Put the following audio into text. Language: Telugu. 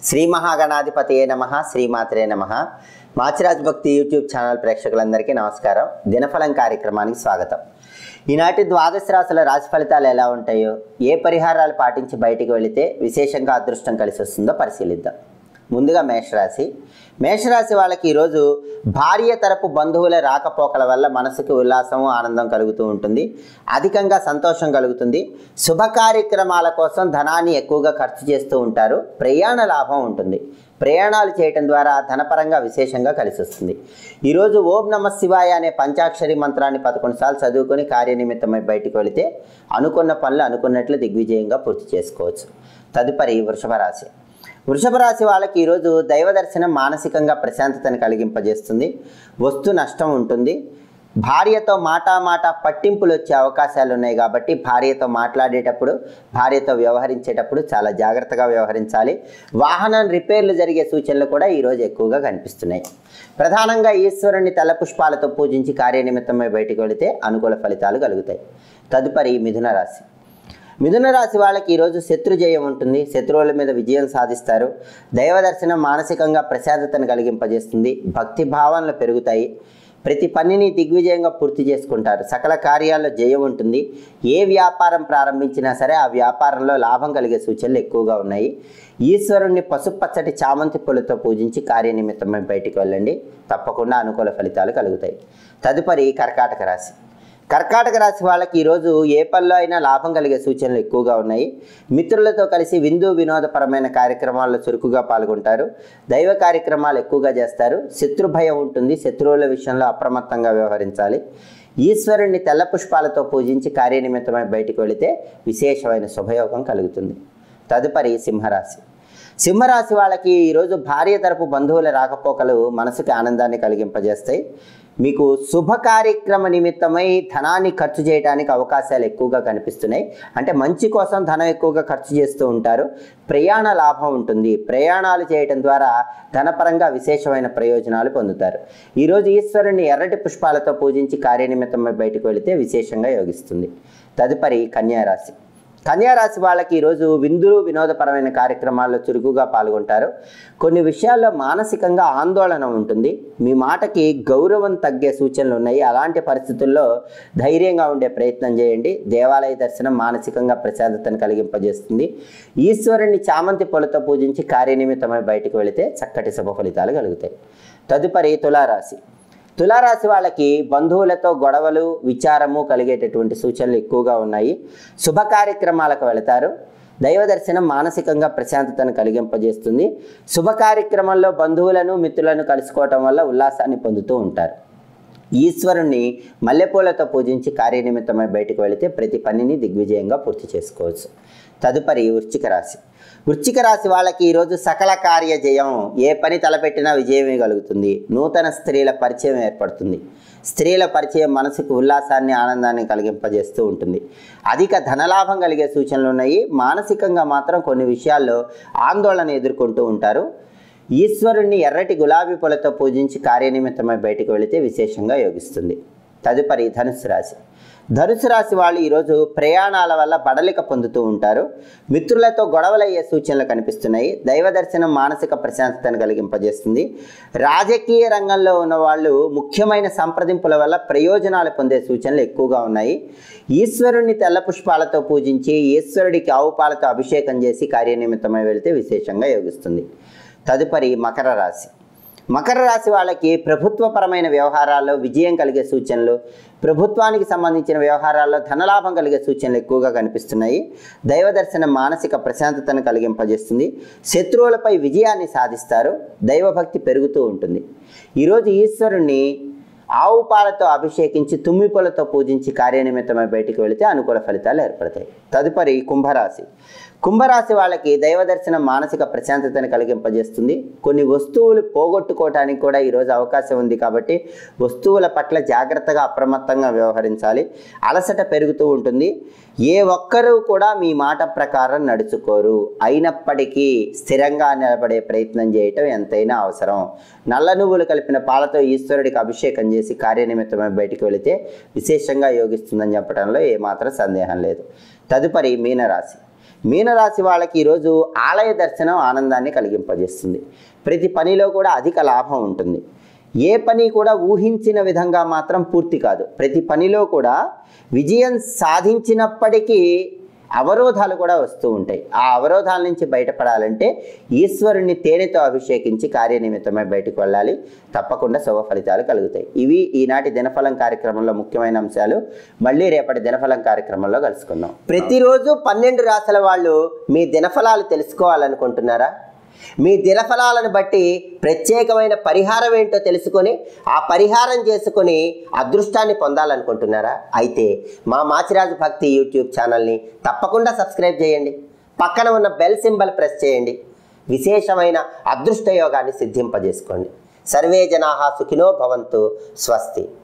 శ్రీ మహాగణాధిపతియే నమ శ్రీమాత్రే నమ మాచిరాజ్ భక్తి యూట్యూబ్ ఛానల్ ప్రేక్షకులందరికీ నమస్కారం దినఫలం కార్యక్రమానికి స్వాగతం ఈనాటి ద్వాదశ రాశుల రాశి ఫలితాలు ఎలా ఉంటాయో ఏ పరిహారాలు పాటించి బయటికి వెళితే విశేషంగా అదృష్టం కలిసి వస్తుందో పరిశీలిద్దాం ముందుగా మేషరాశి మేషరాశి వాళ్ళకి ఈరోజు భార్య తరపు బంధువుల రాకపోకల వల్ల మనసుకి ఉల్లాసం ఆనందం కలుగుతూ ఉంటుంది అధికంగా సంతోషం కలుగుతుంది శుభ కార్యక్రమాల కోసం ధనాన్ని ఎక్కువగా ఖర్చు చేస్తూ ఉంటారు ప్రయాణ లాభం ఉంటుంది ప్రయాణాలు చేయటం ద్వారా ధనపరంగా విశేషంగా కలిసి వస్తుంది ఈరోజు ఓం నమ శివాయ అనే పంచాక్షరి మంత్రాన్ని పదకొండు సార్లు చదువుకొని కార్యనిమిత్తమై బయటికి వెళితే అనుకున్న పనులు అనుకున్నట్లు దిగ్విజయంగా పూర్తి చేసుకోవచ్చు తదుపరి వృషభ రాశి వృషభ రాశి వాళ్ళకి ఈరోజు దైవ దర్శనం మానసికంగా ప్రశాంతతను కలిగింపజేస్తుంది వస్తు నష్టం ఉంటుంది భార్యతో మాట మాట పట్టింపులు వచ్చే అవకాశాలు ఉన్నాయి కాబట్టి భార్యతో మాట్లాడేటప్పుడు భార్యతో వ్యవహరించేటప్పుడు చాలా జాగ్రత్తగా వ్యవహరించాలి వాహనం రిపేర్లు జరిగే సూచనలు కూడా ఈరోజు ఎక్కువగా కనిపిస్తున్నాయి ప్రధానంగా ఈశ్వరుని తెల్ల పుష్పాలతో పూజించి కార్యనిమిత్తమై బయటికి వెళితే అనుకూల ఫలితాలు కలుగుతాయి తదుపరి మిథున రాశి మిథున రాశి వాళ్ళకి ఈరోజు శత్రు జయం ఉంటుంది శత్రువుల మీద విజయం సాధిస్తారు దైవ దర్శనం మానసికంగా ప్రశాంతతను కలిగింపజేస్తుంది భక్తి భావనలు పెరుగుతాయి ప్రతి పనిని దిగ్విజయంగా పూర్తి చేసుకుంటారు సకల కార్యాల్లో జయం ఉంటుంది ఏ వ్యాపారం ప్రారంభించినా సరే ఆ వ్యాపారంలో లాభం కలిగే సూచనలు ఎక్కువగా ఉన్నాయి ఈశ్వరుణ్ణి పసుపచ్చటి చామంతి పూలతో పూజించి కార్యనిమిత్తమై బయటికి వెళ్ళండి తప్పకుండా అనుకూల ఫలితాలు కలుగుతాయి తదుపరి కర్కాటక రాశి కర్కాటక రాశి వాళ్ళకి ఈరోజు ఏ పనిలో అయినా లాభం కలిగే సూచనలు ఎక్కువగా ఉన్నాయి మిత్రులతో కలిసి విందు వినోదపరమైన కార్యక్రమాల్లో చురుకుగా పాల్గొంటారు దైవ కార్యక్రమాలు ఎక్కువగా చేస్తారు శత్రు భయం ఉంటుంది శత్రువుల విషయంలో అప్రమత్తంగా వ్యవహరించాలి ఈశ్వరుణ్ణి తెల్ల పుష్పాలతో పూజించి కార్యనిమిత్తమై బయటికి వెళితే విశేషమైన శుభయోగం కలుగుతుంది తదుపరి సింహరాశి సింహరాశి వాళ్ళకి ఈరోజు భార్య తరపు బంధువుల రాకపోకలు మనసుకి ఆనందాన్ని కలిగింపజేస్తాయి మీకు శుభ కార్యక్రమ నిమిత్తమై ధనాన్ని ఖర్చు చేయడానికి అవకాశాలు ఎక్కువగా కనిపిస్తున్నాయి అంటే మంచి కోసం ధనం ఎక్కువగా ఖర్చు చేస్తూ ఉంటారు ప్రయాణ లాభం ఉంటుంది ప్రయాణాలు చేయడం ద్వారా ధనపరంగా విశేషమైన ప్రయోజనాలు పొందుతారు ఈరోజు ఈశ్వరుని ఎర్రటి పుష్పాలతో పూజించి కార్యనిమిత్తమై బయటకు వెళితే విశేషంగా యోగిస్తుంది తదుపరి కన్యారాశి కన్యారాశి వాళ్ళకి ఈరోజు విందులు వినోదపరమైన కార్యక్రమాల్లో చురుకుగా పాల్గొంటారు కొన్ని విషయాల్లో మానసికంగా ఆందోళన ఉంటుంది మీ మాటకి గౌరవం తగ్గే సూచనలు ఉన్నాయి అలాంటి పరిస్థితుల్లో ధైర్యంగా ఉండే ప్రయత్నం చేయండి దేవాలయ దర్శనం మానసికంగా ప్రశాంతతను కలిగింపజేస్తుంది ఈశ్వరుని చామంతి పూలతో పూజించి కార్యనిమిత్తమై బయటకు వెళితే చక్కటి శుభ ఫలితాలు కలుగుతాయి తదుపరి తులారాశి తులారాశి వాళ్ళకి బంధువులతో గొడవలు విచారము కలిగేటటువంటి సూచనలు ఎక్కువగా ఉన్నాయి శుభ కార్యక్రమాలకు వెళతారు దైవ దర్శనం మానసికంగా ప్రశాంతతను కలిగింపజేస్తుంది శుభ కార్యక్రమంలో బంధువులను మిత్రులను కలుసుకోవటం వల్ల ఉల్లాసాన్ని పొందుతూ ఉంటారు ఈశ్వరుణ్ణి మల్లెపూలతో పూజించి కార్యనిమిత్తమై బయటకు వెళితే ప్రతి పనిని దిగ్విజయంగా పూర్తి చేసుకోవచ్చు తదుపరి వృశ్చిక రాశి వృశ్చిక రాశి వాళ్ళకి ఈరోజు సకల కార్య జయం ఏ పని తలపెట్టినా విజయమే కలుగుతుంది నూతన స్త్రీల పరిచయం ఏర్పడుతుంది స్త్రీల పరిచయం మనసుకు ఉల్లాసాన్ని ఆనందాన్ని కలిగింపజేస్తూ ఉంటుంది అధిక ధనలాభం కలిగే సూచనలు ఉన్నాయి మానసికంగా మాత్రం కొన్ని విషయాల్లో ఆందోళన ఎదుర్కొంటూ ఉంటారు ఈశ్వరుణ్ణి ఎర్రటి గులాబీ పూలతో పూజించి కార్యనిమిత్తమై బయటకు వెళితే విశేషంగా యోగిస్తుంది తదుపరి ధనుసు రాశి ధనుసు రాశి వాళ్ళు ఈరోజు ప్రయాణాల వల్ల బడలిక పొందుతూ ఉంటారు మిత్రులతో గొడవలయ్యే సూచనలు కనిపిస్తున్నాయి దైవ దర్శనం మానసిక ప్రశాంతతను కలిగింపజేస్తుంది రాజకీయ రంగంలో ఉన్న వాళ్ళు ముఖ్యమైన సంప్రదింపుల వల్ల ప్రయోజనాలు పొందే సూచనలు ఎక్కువగా ఉన్నాయి ఈశ్వరుణ్ణి తెల్ల పుష్పాలతో పూజించి ఈశ్వరుడికి ఆవు పాలతో అభిషేకం చేసి కార్యనిమిత్తమై వెళితే విశేషంగా యోగిస్తుంది తదుపరి మకర రాశి మకర రాశి వాళ్ళకి ప్రభుత్వపరమైన వ్యవహారాల్లో విజయం కలిగే సూచనలు ప్రభుత్వానికి సంబంధించిన వ్యవహారాల్లో ధనలాభం కలిగే సూచనలు ఎక్కువగా కనిపిస్తున్నాయి దైవ దర్శనం మానసిక ప్రశాంతతను కలిగింపజేస్తుంది శత్రువులపై విజయాన్ని సాధిస్తారు దైవభక్తి పెరుగుతూ ఉంటుంది ఈరోజు ఈశ్వరుణ్ణి ఆవు పాలతో అభిషేకించి తుమ్మిపూలతో పూజించి కార్యనిమిత్తమై బయటికి వెళితే అనుకూల ఫలితాలు ఏర్పడతాయి తదుపరి కుంభరాశి కుంభరాశి వాళ్ళకి దైవ దర్శనం మానసిక ప్రశాంతతను కలిగింపజేస్తుంది కొన్ని వస్తువులు పోగొట్టుకోవటానికి కూడా ఈరోజు అవకాశం ఉంది కాబట్టి వస్తువుల పట్ల జాగ్రత్తగా అప్రమత్తంగా వ్యవహరించాలి అలసట పెరుగుతూ ఉంటుంది ఏ ఒక్కరూ కూడా మీ మాట ప్రకారం నడుచుకోరు అయినప్పటికీ స్థిరంగా నిలబడే ప్రయత్నం చేయటం ఎంతైనా అవసరం నల్ల నువ్వులు కలిపిన పాలతో ఈశ్వరుడికి అభిషేకం చేసి కార్యనిమిత్తమై బయటికి వెళితే విశేషంగా యోగిస్తుందని చెప్పడంలో ఏమాత్రం సందేహం లేదు తదుపరి మీనరాశి మీనరాశి వాళ్ళకి ఈరోజు ఆలయ దర్శనం ఆనందాన్ని కలిగింపజేస్తుంది ప్రతి పనిలో కూడా అధిక లాభం ఉంటుంది ఏ పని కూడా ఊహించిన విధంగా మాత్రం పూర్తి కాదు ప్రతి పనిలో కూడా విజయం సాధించినప్పటికీ అవరోధాలు కూడా వస్తూ ఉంటాయి ఆ అవరోధాల నుంచి బయటపడాలంటే ఈశ్వరుణ్ణి తేనెతో అభిషేకించి కార్యనిమిత్తమై బయటకు వెళ్ళాలి తప్పకుండా శుభ ఫలితాలు కలుగుతాయి ఇవి ఈనాటి దినఫలం కార్యక్రమంలో ముఖ్యమైన అంశాలు మళ్ళీ రేపటి దినఫలం కార్యక్రమంలో కలుసుకుందాం ప్రతిరోజు పన్నెండు రాశుల వాళ్ళు మీ దినఫలాలు తెలుసుకోవాలనుకుంటున్నారా మీ దినఫలాలను బట్టి ప్రత్యేకమైన పరిహారం ఏంటో తెలుసుకొని ఆ పరిహారం చేసుకొని అదృష్టాన్ని పొందాలనుకుంటున్నారా అయితే మా మాచిరాజు భక్తి యూట్యూబ్ ఛానల్ని తప్పకుండా సబ్స్క్రైబ్ చేయండి పక్కన ఉన్న బెల్ సింబల్ ప్రెస్ చేయండి విశేషమైన అదృష్ట యోగాన్ని సిద్ధింపజేసుకోండి సర్వే జనాహా సుఖినో భవంతు స్వస్తి